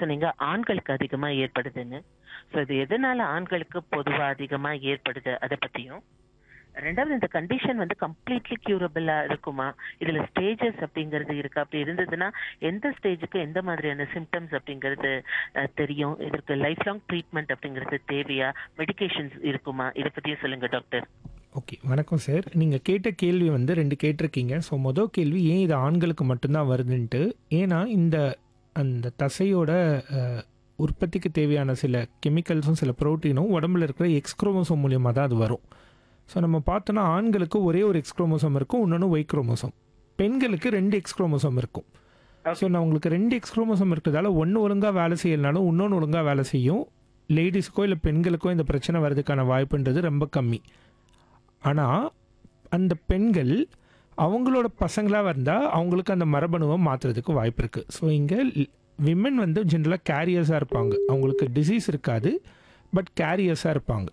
சொன்னீங்க ஆண்களுக்கு அதிகமா ஏற்படுதுன்னு ஸோ இது எதனால ஆண்களுக்கு பொதுவா அதிகமா ஏற்படுது அதை பத்தியும் ரெண்டாவது இந்த கண்டிஷன் வந்து கம்ப்ளீட்லி கியூரபிளா இருக்குமா இதுல ஸ்டேஜஸ் அப்படிங்கிறது இருக்கு அப்படி இருந்ததுன்னா எந்த ஸ்டேஜுக்கு எந்த மாதிரியான சிம்டம்ஸ் அப்படிங்கிறது அஹ், தெரியும் இதற்கு லைஃப் லாங் ட்ரீட்மெண்ட் அப்படிங்கிறது தேவையா மெடிகேஷன்ஸ் இருக்குமா இதை பத்தியும் சொல்லுங்க டாக்டர் ஓகே வணக்கம் சார் நீங்கள் கேட்ட கேள்வி வந்து ரெண்டு கேட்டிருக்கீங்க ஸோ மொதல் கேள்வி ஏன் இது ஆண்களுக்கு மட்டும்தான் வருதுன்ட்டு ஏன்னா இந்த அந்த தசையோட அஹ், உற்பத்திக்கு தேவையான சில கெமிக்கல்ஸும் சில ப்ரோட்டீனும் உடம்புல இருக்கிற எக்ஸ்க்ரோமோசோம் மூலியமாக தான் அது வரும் ஸோ நம்ம பார்த்தோன்னா ஆண்களுக்கு ஒரே ஒரு எக்ஸ்க்ரோமோசோம் இருக்கும் இன்னொன்று ஒய் குரோமோசோம் பெண்களுக்கு ரெண்டு எக்ஸ்க்ரோமோசோம் இருக்கும் ஸோ நான் உங்களுக்கு ரெண்டு எக்ஸ்க்ரோமோசோம் இருக்கிறதால ஒன்று ஒழுங்காக வேலை செய்யலனாலும் இன்னொன்று ஒழுங்காக வேலை செய்யும் லேடிஸுக்கோ இல்லை பெண்களுக்கோ இந்த பிரச்சனை வர்றதுக்கான வாய்ப்புன்றது ரொம்ப கம்மி ஆனால் அந்த பெண்கள் அவங்களோட பசங்களாக வந்தால் அவங்களுக்கு அந்த மரபணுவை மாற்றுறதுக்கு வாய்ப்பு இருக்குது ஸோ இங்கே விமன் வந்து ஜென்ரலாக கேரியர்ஸாக இருப்பாங்க அவங்களுக்கு டிசீஸ் இருக்காது பட் கேரியர்ஸாக இருப்பாங்க